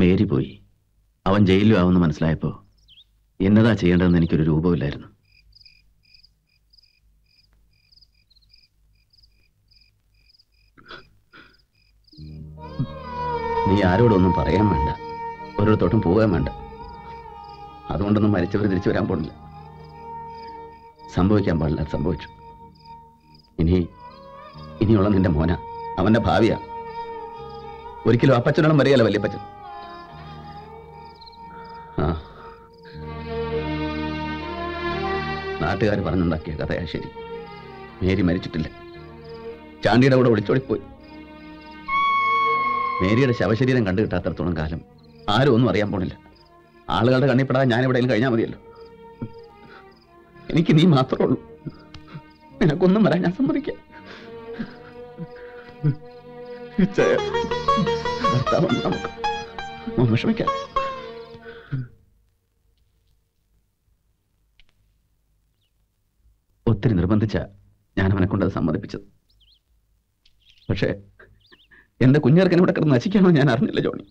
Mary പോയി അവൻ ജയിലിലും ആവുമെന്ന് മനസ്സിലായപ്പോ എന്നതാ ചെയ്യേണ്ടതെന്ന് എനിക്കൊരു രൂപമില്ലായിരുന്നു നീ ആരോടൊന്നും പറയാൻ വേണ്ട ഓരോരുത്തോട്ടും പോകാൻ വേണ്ട അതുകൊണ്ടൊന്നും മരിച്ചവർ തിരിച്ചു വരാൻ പോണില്ല സംഭവിക്കാൻ പാടില്ല അത് സംഭവിച്ചു ഇനി ഇനിയുള്ള നിന്റെ മോന അവന്റെ ഭാവിയാ ഒരിക്കലും അപ്പച്ചനോളം വരികയല്ല വല്യപ്പച്ചൻ ആ നാട്ടുകാർ പറഞ്ഞുണ്ടാക്കിയ കഥയാ ശരി മേരി മരിച്ചിട്ടില്ല ചാണ്ടിയുടെ കൂടെ ഒളിച്ചോടിപ്പോയി മേരിയുടെ ശവശരീരം കണ്ടു കിട്ടാത്തടത്തോളം കാലം ആരും ഒന്നും അറിയാൻ പോണില്ല ആളുകളുടെ കണ്ണിപ്പെടാതെ ഞാൻ എവിടെയെങ്കിലും കഴിഞ്ഞാൽ മതിയല്ലോ എനിക്ക് നീ മാത്രമേ ഉള്ളൂ നിനക്കൊന്നും വരാൻ ഞാൻ സമ്മതിക്കാം ജയ, ഭർത്താവുണ്ട് നമുക്ക് മോൻ വിഷമിക്കാം ഒത്തിരി നിർബന്ധിച്ച ഞാൻ അവനെ കൊണ്ടത് സമ്മതിപ്പിച്ചത് പക്ഷേ എന്റെ കുഞ്ഞേർക്കനെ ഇവിടെ കിടന്ന് നശിക്കാണോ ഞാൻ അറിഞ്ഞില്ല ജോണി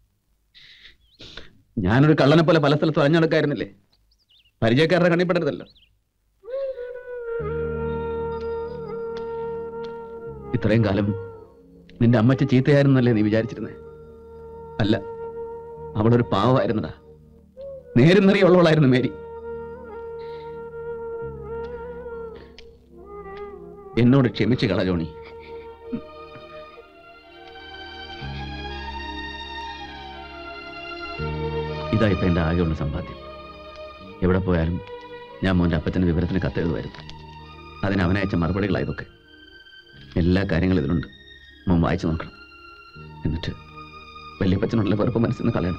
ഞാനൊരു കള്ളനെ പോലെ പല സ്ഥലത്തും അഞ്ഞെടുക്കായിരുന്നില്ലേ പരിചയക്കാരുടെ കണ്ണിപ്പെടരുതല്ലോ ഇത്രയും കാലം നിന്റെ അമ്മച്ച ചീത്തയായിരുന്നല്ലേ നീ വിചാരിച്ചിരുന്നേ അല്ല അവളൊരു പാവമായിരുന്നടാ നേരും നിറയുള്ളവളായിരുന്നു മേരി എന്നോട് ക്ഷമിച്ചു കള ജോണി ഇതാ ഇപ്പൊ എന്റെ ആകെയുള്ള സമ്പാദ്യം എവിടെ പോയാലും ഞാൻ മോന്റെ അപ്പച്ചന്റെ വിവരത്തിന് കത്തെഴുതുമായിരുന്നു അതിന് അവനയച്ച മറുപടികളാ ഇതൊക്കെ എല്ലാ കാര്യങ്ങളും ഇതിലുണ്ട് മോൻ വായിച്ചു നോക്കണം എന്നിട്ട് വല്യപ്പച്ചനുള്ള വെറുപ്പ് മനസ്സിൽ നിന്ന് കളയണം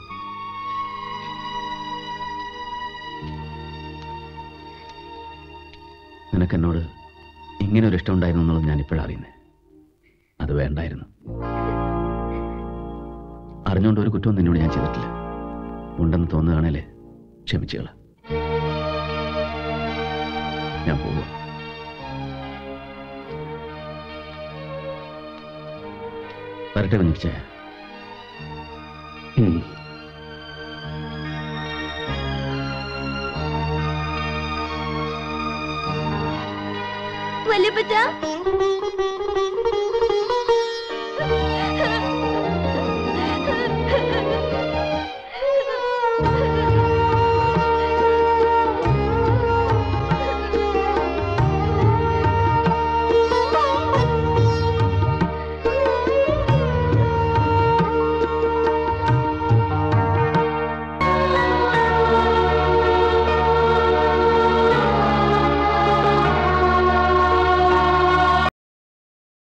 നിനക്കെന്നോട് ഇങ്ങനെ ഒരു ഇഷ്ടം ഉണ്ടായിരുന്നു എന്നുള്ളത് ഞാൻ ഇപ്പോഴാണ് അറിയുന്നത് അത് വേണ്ടായിരുന്നു അറിഞ്ഞുകൊണ്ട് ഒരു കുറ്റവും നിന്നോട് ഞാൻ ചെയ്തിട്ടില്ല ഉണ്ടെന്ന് തോന്നുകയാണല്ലേ ക്ഷമിച്ചുകള ഞാൻ പോവുക വരട്ടെ കുഞ്ഞിച്ചേ വല്യപ്പച്ച